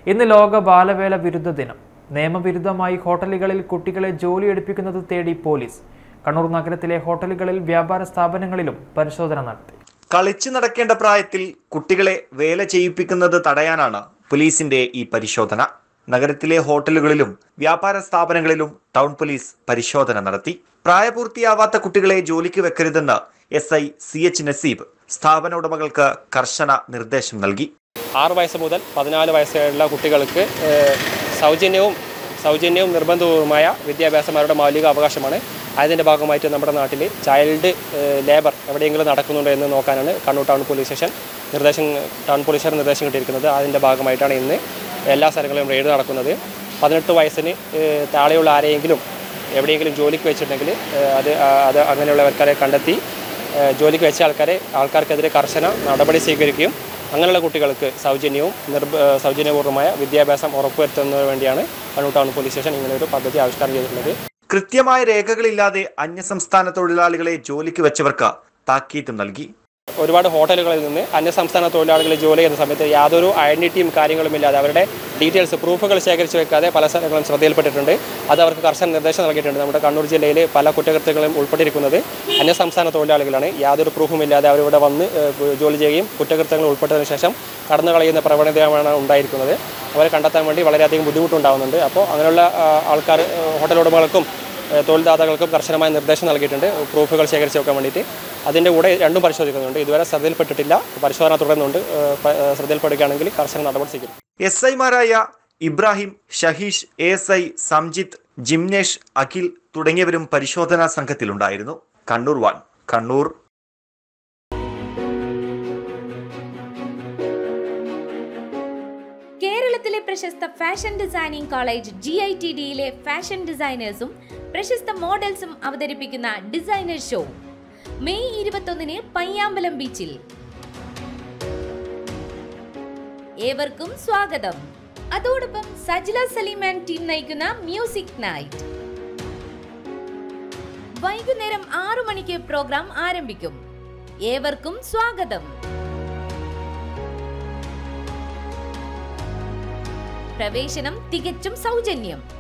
ഇന്ന് ലോക ബാലവേല വിരുദ്ധ ദിനം നിയമവിരുദ്ധമായി ഹോട്ടലുകളിൽ കുട്ടികളെ ജോലി എടുപ്പിക്കുന്നത് തേടി പോലീസ് കണ്ണൂർ നഗരത്തിലെ ഹോട്ടലുകളിൽ വ്യാപാര സ്ഥാപനങ്ങളിലും പരിശോധന നടത്തി കളിച്ചു നടക്കേണ്ട പ്രായത്തിൽ കുട്ടികളെ വേല ചെയ്യിപ്പിക്കുന്നത് തടയാനാണ് പോലീസിന്റെ ഈ പരിശോധന നഗരത്തിലെ ഹോട്ടലുകളിലും വ്യാപാര സ്ഥാപനങ്ങളിലും ടൗൺ പോലീസ് പരിശോധന നടത്തി പ്രായപൂർത്തിയാവാത്ത കുട്ടികളെ ജോലിക്ക് വെക്കരുതെന്ന് S I C H Naseeb സ്ഥാപന ഉടമകൾക്ക് കർശന നിർദ്ദേശം നൽകി ആറ് വയസ്സ് മുതൽ പതിനാല് വയസ്സുള്ള കുട്ടികൾക്ക് ഏഹ്, സൗജന്യവും സൗജന്യവും നിർബന്ധവുമായ വിദ്യാഭ്യാസം അവരുടെ മൗലിക അവകാശമാണ് അതിൻ്റെ ഭാഗമായിട്ട് നമ്മുടെ നാട്ടിൽ ചൈൽഡ് ഏഹ്, ലേബർ എവിടെയെങ്കിലും നടക്കുന്നുണ്ടോ എന്ന് നോക്കാനാണ് കണ്ണൂർ ടൗൺ പോലീസ് സ്റ്റേഷൻ നിർദ്ദേശം ടൗൺ പോലീസുകാർ നിർദ്ദേശം കിട്ടിയിരിക്കുന്നത് അതിൻ്റെ ഭാഗമായിട്ടാണ് ഇന്ന് എല്ലാ സ്ഥലങ്ങളിലും റെയ്ഡ് നടക്കുന്നത് പതിനെട്ട് വയസ്സിന് ഏഹ്, താഴെയുള്ള ആരെയെങ്കിലും എവിടെയെങ്കിലും ജോലിക്ക് വെച്ചിട്ടുണ്ടെങ്കിൽ ഏഹ്, അത് ആ- അത് അങ്ങനെയുള്ളവർക്കാരെ കണ്ടെത്തി ഏഹ്, ജോലിക്ക് വെച്ച ആൾക്കാരെ ആൾക്കാർക്കെതിരെ കർശന നടപടി സ്വീകരിക്കുകയും അങ്ങനെയുള്ള കുട്ടികൾക്ക് സൗജന്യവും നിർബ ഏഹ്, സൗജന്യപൂർണ്ണമായ വിദ്യാഭ്യാസം ഉറപ്പുവരുത്തുന്നതിന് വേണ്ടിയാണ് കണ്ണൂർ ടൗൺ പോലീസ് സ്റ്റേഷൻ ഇങ്ങനെ ഒരു പദ്ധതി ആവിഷ്കാരം ചെയ്തിട്ടുള്ളത് കൃത്യമായ രേഖകളില്ലാതെ അന്യസംസ്ഥാന തൊഴിലാളികളെ ജോലിക്ക് വെച്ചവർക്ക് താക്കീത്തും നൽകി ഒരുപാട് ഹോട്ടലുകളിൽ നിന്ന് അന്യസംസ്ഥാന തൊഴിലാളികൾ ജോലി ചെയ്യുന്ന സമയത്ത് യാതൊരു ഐഡൻറ്റിറ്റിയും കാര്യങ്ങളും ഇല്ലാതെ അവരുടെ ഡീറ്റെയിൽസ് പ്രൂഫുകൾ ശേഖരിച്ച് വെക്കാതെ പല സ്ഥലങ്ങളും ശ്രദ്ധയിൽപ്പെട്ടിട്ടുണ്ട് അത് അവർക്ക് കർശന നിർദ്ദേശം നൽകിയിട്ടുണ്ട് നമ്മുടെ കണ്ണൂർ ജില്ലയിൽ പല കുറ്റകൃത്യങ്ങളും ഉൾപ്പെട്ടിരിക്കുന്നത് അന്യസംസ്ഥാന തൊഴിലാളികളാണ് യാതൊരു പ്രൂഫും ഇല്ലാതെ അവരിവിടെ വന്ന് ഏഹ്, ജോലി ചെയ്യുകയും കുറ്റകൃത്യങ്ങൾ ഉൾപ്പെട്ടതിന് ശേഷം കടന്നു കളയുന്ന പ്രവണതയാണ് ഉണ്ടായിരിക്കുന്നത് അവരെ കണ്ടെത്താൻ വേണ്ടി വളരെയധികം ബുദ്ധിമുട്ടുണ്ടാകുന്നുണ്ട് അപ്പോൾ അങ്ങനെയുള്ള ആ, ആൾക്കാർ ഏഹ്, ഹോട്ടൽ ഉടമകൾക്കും ഏഹ്, തൊഴിൽദാതാക്കൾക്കും കർശനമായ നിർദ്ദേശം നൽകിയിട്ടുണ്ട് പ്രൂഫുകൾ ശേഖരിച്ച് വെക്കാൻ വേണ്ടിയിട്ട് അതിൻ്റെ കൂടെ രണ്ടും പരിശോധിക്കുന്നുണ്ട് ഇതുവരെ ശ്രദ്ധയിൽപ്പെട്ടിട്ടില്ല പരിശോധന തുടരുന്നുണ്ട് ഏഹ്, പ- ഏഹ്, ശ്രദ്ധയിൽപ്പെടുകയാണെങ്കിൽ കർശന നടപടി സ്വീകരിക്കും എസ് ഐമാരായ Ibrahim Shaheesh A S I Samjith Jimnesh Akhil തുടങ്ങിയവരും പരിശോധനാ സംഘത്തിലുണ്ടായിരുന്നു കണ്ണൂർ വൺ കണ്ണൂർ കേരളത്തിലെ പ്രശസ്ത fashion designing college G I T ഡിയിലെ ഫാഷൻ ഡിസൈനേഴ്സും പ്രശസ്ത മോഡൽസും അവതരിപ്പിക്കുന്ന ഡിസൈനർ ഷോ മെയ് ഇരുപത്തൊന്നിന് പയ്യാമ്പലം ബീച്ചിൽ ഏവർക്കും സ്വാഗതം അതോടൊപ്പം സജില സലീം ആൻഡ് ടീം നയിക്കുന്ന മ്യൂസിക് നൈറ്റ് വൈകുന്നേരം ആറു മണിക്ക് പ്രോഗ്രാം ആരംഭിക്കും ഏവർക്കും സ്വാഗതം പ്രവേശനം തികച്ചും സൗജന്യം